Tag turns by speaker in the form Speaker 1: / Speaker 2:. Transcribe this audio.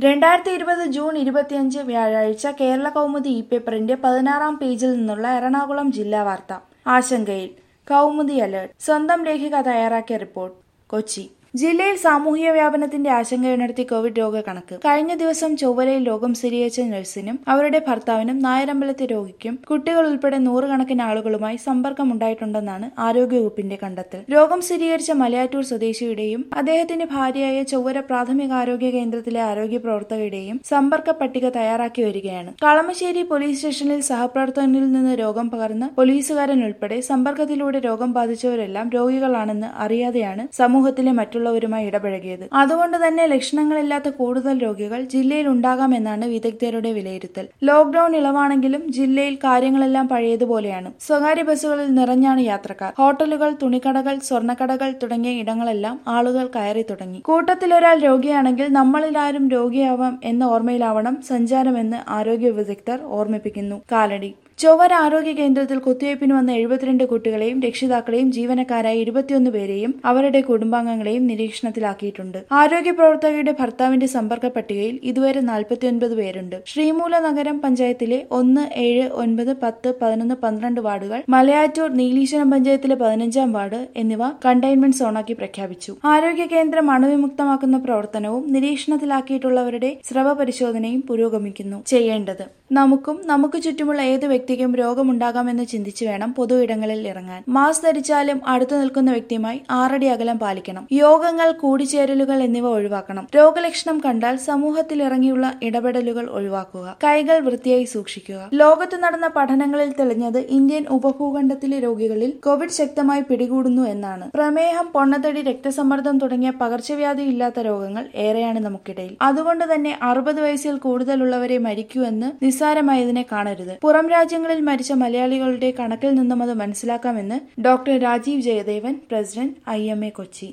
Speaker 1: രണ്ടായിരത്തി ഇരുപത് ജൂൺ ഇരുപത്തിയഞ്ച് വ്യാഴാഴ്ച കേരള കൗമുദി ഇ പേപ്പറിന്റെ പതിനാറാം പേജിൽ നിന്നുള്ള എറണാകുളം ജില്ലാ വാർത്ത ആശങ്കയിൽ കൗമുദി അലേർട്ട് സ്വന്തം ലേഖിക തയ്യാറാക്കിയ റിപ്പോർട്ട് കൊച്ചി ജില്ലയിൽ സാമൂഹിക വ്യാപനത്തിന്റെ ആശങ്കയുണർത്തി കോവിഡ് രോഗക്കണക്ക് കഴിഞ്ഞ ദിവസം ചൊവ്വലയിൽ രോഗം സ്ഥിരീകരിച്ച നഴ്സിനും അവരുടെ ഭർത്താവിനും നായരമ്പലത്തെ രോഗിക്കും കുട്ടികൾ ഉൾപ്പെടെ നൂറുകണക്കിന് ആളുകളുമായി സമ്പർക്കമുണ്ടായിട്ടുണ്ടെന്നാണ് ആരോഗ്യവകുപ്പിന്റെ കണ്ടെത്തൽ രോഗം സ്ഥിരീകരിച്ച മലയാറ്റൂർ സ്വദേശിയുടെയും അദ്ദേഹത്തിന്റെ ഭാര്യയായ ചൊവ്വര പ്രാഥമികാരോഗ്യ കേന്ദ്രത്തിലെ ആരോഗ്യ പ്രവർത്തകരുടെയും സമ്പർക്ക പട്ടിക തയ്യാറാക്കി വരികയാണ് കളമശ്ശേരി പോലീസ് സ്റ്റേഷനിൽ സഹപ്രവർത്തകനിൽ നിന്ന് രോഗം പകർന്ന് പോലീസുകാരൻ ഉൾപ്പെടെ സമ്പർക്കത്തിലൂടെ രോഗം ബാധിച്ചവരെല്ലാം രോഗികളാണെന്ന് അറിയാതെയാണ് സമൂഹത്തിലെ മറ്റുള്ളവരുമായി ഇടപഴകിയത് അതുകൊണ്ട് തന്നെ ലക്ഷണങ്ങളില്ലാത്ത കൂടുതൽ രോഗികൾ ജില്ലയിൽ ഉണ്ടാകാമെന്നാണ് വിദഗ്ധരുടെ വിലയിരുത്തൽ ലോക്ഡൌൺ ഇളവാണെങ്കിലും ജില്ലയിൽ കാര്യങ്ങളെല്ലാം പഴയതുപോലെയാണ് സ്വകാര്യ ബസ്സുകളിൽ നിറഞ്ഞാണ് യാത്രക്കാർ ഹോട്ടലുകൾ തുണിക്കടകൾ സ്വർണ്ണക്കടകൾ തുടങ്ങിയ ഇടങ്ങളെല്ലാം ആളുകൾ കയറി തുടങ്ങി കൂട്ടത്തിൽ ഒരാൾ രോഗിയാണെങ്കിൽ നമ്മളിൽ ആരും രോഗിയാവാം എന്ന ഓർമ്മയിലാവണം സഞ്ചാരമെന്ന് ആരോഗ്യ വിദഗ്ധർ ഓർമ്മിപ്പിക്കുന്നു കാലടി ചൊവ്വര ആരോഗ്യ കേന്ദ്രത്തിൽ കുത്തിവയ്പ്പിന് വന്ന എഴുപത്തിരണ്ട് കുട്ടികളെയും രക്ഷിതാക്കളെയും ജീവനക്കാരായ ഇരുപത്തിയൊന്ന് പേരെയും അവരുടെ കുടുംബാംഗങ്ങളെയും നിരീക്ഷണത്തിലാക്കിയിട്ടുണ്ട് ആരോഗ്യ പ്രവർത്തകരുടെ ഭർത്താവിന്റെ സമ്പർക്ക പട്ടികയിൽ ഇതുവരെ നാൽപ്പത്തിയൊൻപത് പേരുണ്ട് ശ്രീമൂല നഗരം പഞ്ചായത്തിലെ ഒന്ന് ഏഴ് ഒൻപത് പത്ത് പതിനൊന്ന് പന്ത്രണ്ട് വാർഡുകൾ മലയാറ്റൂർ നീലീശ്വരം പഞ്ചായത്തിലെ പതിനഞ്ചാം വാർഡ് എന്നിവ കണ്ടെയ്ൻമെന്റ് സോണാക്കി പ്രഖ്യാപിച്ചു ആരോഗ്യ കേന്ദ്രം അണുവിമുക്തമാക്കുന്ന പ്രവർത്തനവും നിരീക്ഷണത്തിലാക്കിയിട്ടുള്ളവരുടെ സ്രവ പരിശോധനയും പുരോഗമിക്കുന്നു ചെയ്യേണ്ടത് നമുക്കും നമുക്ക് ചുറ്റുമുള്ള ഏത് വ്യക്തിക്കും രോഗമുണ്ടാകാമെന്ന് ചിന്തിച്ചു വേണം പൊതു ഇടങ്ങളിൽ ഇറങ്ങാൻ മാസ്ക് ധരിച്ചാലും അടുത്തു നിൽക്കുന്ന വ്യക്തിയുമായി ആറടി അകലം പാലിക്കണം യോഗങ്ങൾ കൂടിച്ചേരലുകൾ എന്നിവ ഒഴിവാക്കണം രോഗലക്ഷണം കണ്ടാൽ സമൂഹത്തിൽ ഇറങ്ങിയുള്ള ഇടപെടലുകൾ ഒഴിവാക്കുക കൈകൾ വൃത്തിയായി സൂക്ഷിക്കുക ലോകത്ത് നടന്ന പഠനങ്ങളിൽ തെളിഞ്ഞത് ഇന്ത്യൻ ഉപഭൂഖണ്ഡത്തിലെ രോഗികളിൽ കോവിഡ് ശക്തമായി പിടികൂടുന്നു എന്നാണ് പ്രമേഹം പൊണ്ണത്തടി രക്തസമ്മർദ്ദം തുടങ്ങിയ പകർച്ചവ്യാധി ഇല്ലാത്ത രോഗങ്ങൾ ഏറെയാണ് നമുക്കിടയിൽ അതുകൊണ്ട് തന്നെ അറുപത് വയസ്സിൽ കൂടുതലുള്ളവരെ മരിക്കൂ എന്ന് നിസ്സാരമായതിനെ കാണരുത് പുറം രാജ്യങ്ങളിൽ മരിച്ച മലയാളികളുടെ കണക്കിൽ നിന്നും അത് മനസ്സിലാക്കാമെന്ന് doctor Rajeev Jayadevan president I Kochi